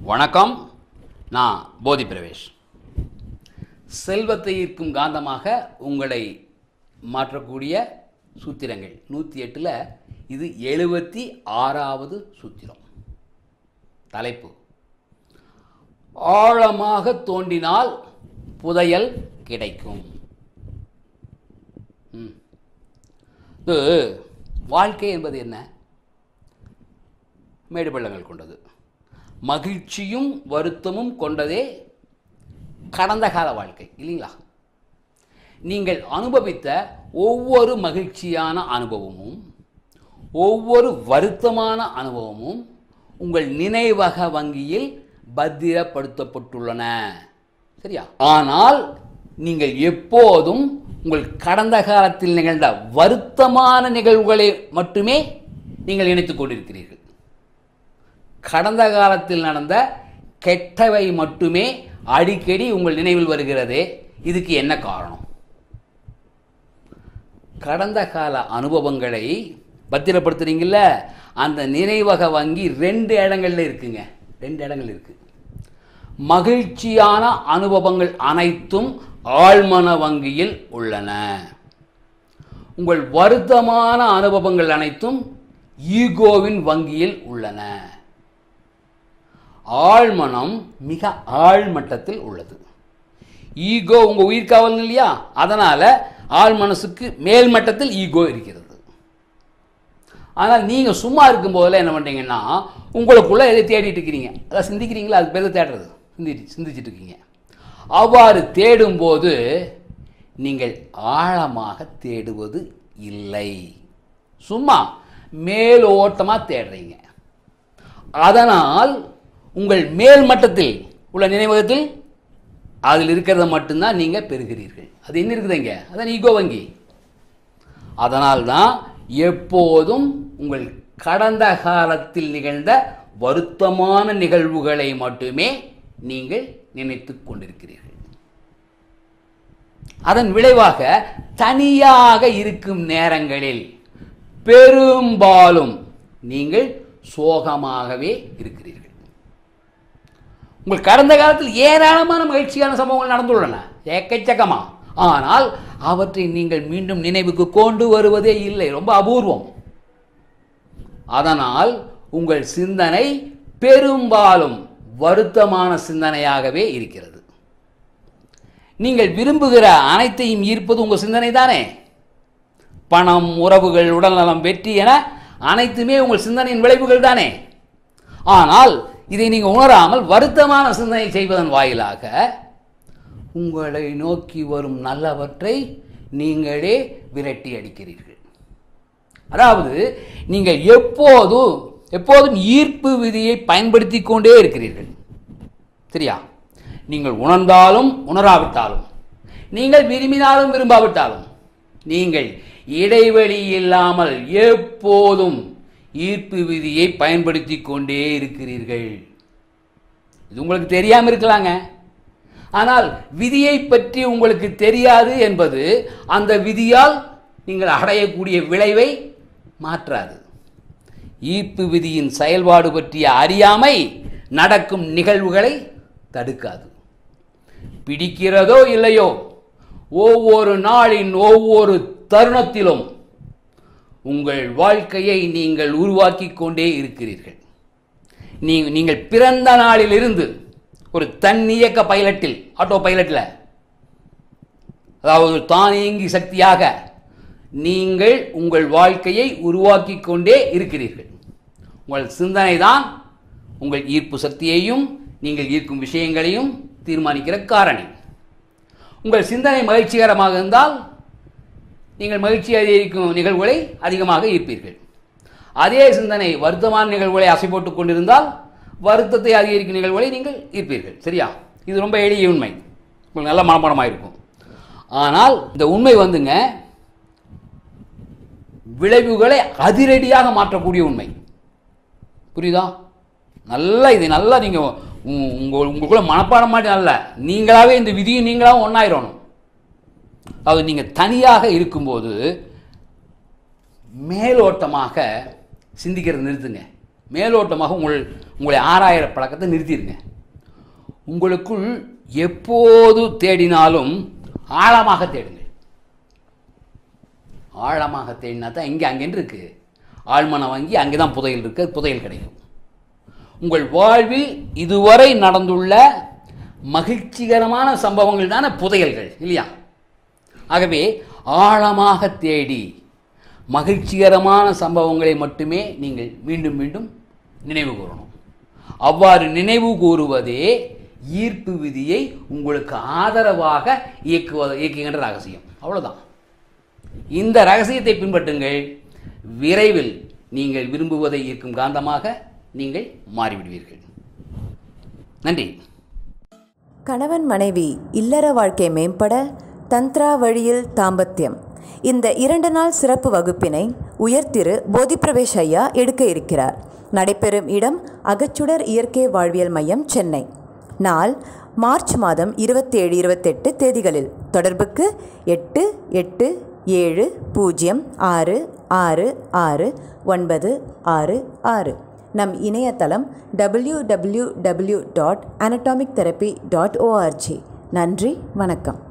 வணக்கம் நான் போதி பிரவேஷ் செல்வத்தை ஈர்க்கும் காந்தமாக உங்களை மாற்றக்கூடிய சூத்திரங்கள் நூற்றி எட்டில் இது எழுபத்தி ஆறாவது சூத்திரம் தலைப்பு ஆழமாக தோண்டினால் புதையல் கிடைக்கும் ம். இது வாழ்க்கை என்பது என்ன மேடு பள்ளங்கள் கொண்டது மகிழ்ச்சியும் வருத்தமும் கொண்டதே கடந்த கால வாழ்க்கை இல்லைங்களா நீங்கள் அனுபவித்த ஒவ்வொரு மகிழ்ச்சியான அனுபவமும் ஒவ்வொரு வருத்தமான அனுபவமும் உங்கள் நினைவக வங்கியில் பத்திரப்படுத்தப்பட்டுள்ளன சரியா ஆனால் நீங்கள் எப்போதும் உங்கள் கடந்த காலத்தில் நிகழ்ந்த வருத்தமான நிகழ்வுகளை மட்டுமே நீங்கள் இணைத்துக் கொண்டிருக்கிறீர்கள் கடந்த காலத்தில் நடந்த கெட்டவை மட்டுமே அடிக்கடி உங்கள் நினைவில் வருகிறது இதுக்கு என்ன காரணம் கடந்த கால அனுபவங்களை பத்திரப்படுத்துறீங்கல்ல அந்த நினைவக வங்கி ரெண்டு இடங்கள்ல இருக்குங்க ரெண்டு இடங்கள் இருக்கு மகிழ்ச்சியான அனுபவங்கள் அனைத்தும் ஆழ்மன வங்கியில் உள்ளன உங்கள் வருத்தமான அனுபவங்கள் அனைத்தும் ஈகோவின் வங்கியில் உள்ளன ஆழ்மனம் மிக ஆழ்மட்டத்தில் உள்ளது ஈகோ உங்க உயிர்காவல் இல்லையா அதனால ஆழ் மனசுக்கு மேல் மட்டத்தில் ஈகோ இருக்கிறது ஆனால் நீங்க சும்மா இருக்கும் போதெல்லாம் என்ன பண்றீங்கன்னா உங்களுக்குள்ள எதை தேடிட்டு இருக்கிறீங்க அதான் சிந்திக்கிறீங்களா அது பேர் தேடுறது சிந்தி சிந்திச்சிட்டு இருக்கீங்க அவ்வாறு தேடும்போது நீங்கள் ஆழமாக தேடுவது இல்லை சும்மா மேலோட்டமா தேடுறீங்க அதனால் உங்கள் மேல் மட்டத்தில் உள்ள நினைவகத்தில் அதில் இருக்கிறத மட்டும்தான் நீங்கள் பெறுகிறீர்கள் அது என்ன இருக்குதுங்க அதான் ஈகோ வங்கி அதனால்தான் எப்போதும் உங்கள் கடந்த காலத்தில் நிகழ்ந்த வருத்தமான நிகழ்வுகளை மட்டுமே நீங்கள் நினைத்துக் கொண்டிருக்கிறீர்கள் அதன் விளைவாக தனியாக இருக்கும் நேரங்களில் பெரும்பாலும் நீங்கள் சோகமாகவே இருக்கிறீர்கள் உங்கள் கடந்த காலத்தில் ஏராளமான மகிழ்ச்சியான சம்பவங்கள் நடந்துள்ளன எக்கச்சக்கமா ஆனால் அவற்றை நீங்கள் மீண்டும் நினைவுக்கு கொண்டு வருவதே இல்லை ரொம்ப அபூர்வம் அதனால் உங்கள் சிந்தனை பெரும்பாலும் வருத்தமான சிந்தனையாகவே இருக்கிறது நீங்கள் விரும்புகிற அனைத்தையும் ஈர்ப்பது உங்கள் சிந்தனை தானே பணம் உறவுகள் உடல்நலம் வெற்றி என அனைத்துமே உங்கள் சிந்தனையின் விளைவுகள் தானே ஆனால் இதை நீங்கள் உணராமல் வருத்தமான சிந்தனை செய்வதன் வாயிலாக உங்களை நோக்கி வரும் நல்லவற்றை நீங்களே விரட்டி அடிக்கிறீர்கள் அதாவது நீங்கள் எப்போதும் எப்போதும் ஈர்ப்பு விதியை பயன்படுத்தி கொண்டே இருக்கிறீர்கள் சரியா நீங்கள் உணர்ந்தாலும் உணராவிட்டாலும் நீங்கள் விரும்பினாலும் விரும்பாவிட்டாலும் நீங்கள் இடைவெளி இல்லாமல் எப்போதும் ஈர்ப்பு விதியை பயன்படுத்தி கொண்டே இருக்கிறீர்கள் இது உங்களுக்கு தெரியாமல் இருக்கலாங்க ஆனால் விதியை பற்றி உங்களுக்கு தெரியாது என்பது அந்த விதியால் நீங்கள் அடையக்கூடிய விளைவை மாற்றாது ஈர்ப்பு விதியின் செயல்பாடு பற்றிய அறியாமை நடக்கும் நிகழ்வுகளை தடுக்காது பிடிக்கிறதோ இல்லையோ ஒவ்வொரு நாளின் ஒவ்வொரு தருணத்திலும் உங்கள் வாழ்க்கையை நீங்கள் உருவாக்கி கொண்டே இருக்கிறீர்கள் நீ நீங்கள் பிறந்த நாளிலிருந்து ஒரு தன்னியக்க பைலட்டில் ஆட்டோ பைலட்டில் அதாவது தானியங்கி சக்தியாக நீங்கள் உங்கள் வாழ்க்கையை உருவாக்கி கொண்டே இருக்கிறீர்கள் உங்கள் சிந்தனை தான் உங்கள் ஈர்ப்பு சக்தியையும் நீங்கள் ஈர்க்கும் விஷயங்களையும் தீர்மானிக்கிற காரணி உங்கள் சிந்தனை மகிழ்ச்சிகரமாக இருந்தால் நீங்கள் மகிழ்ச்சி அதிகரிக்கும் நிகழ்வுகளை அதிகமாக ஈர்ப்பீர்கள் அதே சிந்தனை வருத்தமான நிகழ்வுகளை அசை போட்டுக் கொண்டிருந்தால் வருத்தத்தை அதிகரிக்கும் நிகழ்வுகளை நீங்கள் ஈர்ப்பீர்கள் சரியா இது ரொம்ப எளிய உண்மை உங்களுக்கு நல்ல மனப்பாடமாக இருக்கும் ஆனால் இந்த உண்மை வந்துங்க விளைவுகளை அதிரடியாக மாற்றக்கூடிய உண்மை புரியுதா நல்லா இதை நல்லா நீங்கள் உங்கள் உங்களுக்குள்ள மனப்பாடம் மாதிரி நல்ல நீங்களாவே இந்த விதியும் நீங்களாவும் ஒன்றாயிரணும் அது நீங்கள் தனியாக இருக்கும்போது மேலோட்டமாக சிந்திக்கிறது நிறுத்துங்க மேலோட்டமாக உங்கள் உங்களை ஆறாயிர பழக்கத்தை நிறுத்திடுங்க உங்களுக்குள் எப்போது தேடினாலும் ஆழமாக தேடுங்கள் ஆழமாக தேடினா தான் இங்கே அங்கேன்னு இருக்கு ஆழ்மனம் வாங்கி அங்கே தான் புதையல் இருக்கு புதையல் கிடைக்கும் உங்கள் வாழ்வில் இதுவரை நடந்துள்ள மகிழ்ச்சிகரமான சம்பவங்கள் தானே புதையல்கள் இல்லையா ஆகவே ஆழமாக தேடி மகிழ்ச்சிகரமான சம்பவங்களை மட்டுமே நீங்கள் மீண்டும் மீண்டும் நினைவு கூறணும் அவ்வாறு நினைவு கூறுவதே ஈர்ப்பு விதியை உங்களுக்கு ஆதரவாக இயக்குவ இயக்குகின்ற ரகசியம் அவ்வளவுதான் இந்த ரகசியத்தை பின்பற்றுங்கள் விரைவில் நீங்கள் விரும்புவதை ஈர்க்கும் காந்தமாக நீங்கள் மாறிவிடுவீர்கள் நன்றி கணவன் மனைவி இல்லற வாழ்க்கை மேம்பட தந்த்ரா வழியில் தாம்பத்தியம் இந்த இரண்டு நாள் சிறப்பு வகுப்பினை உயர்திரு போதிப்பிரவேஷ் ஐயா எடுக்க இருக்கிறார் நடைபெறும் இடம் அகச்சுடர் இயற்கை வாழ்வியல் மையம் சென்னை நாள் மார்ச் மாதம் இருபத்தேழு இருபத்தெட்டு தேதிகளில் தொடர்புக்கு எட்டு எட்டு ஏழு பூஜ்ஜியம் ஆறு ஆறு ஆறு ஒன்பது ஆறு ஆறு நம் இணையதளம் W W W dot anatomic therapy dot ORG நன்றி வணக்கம்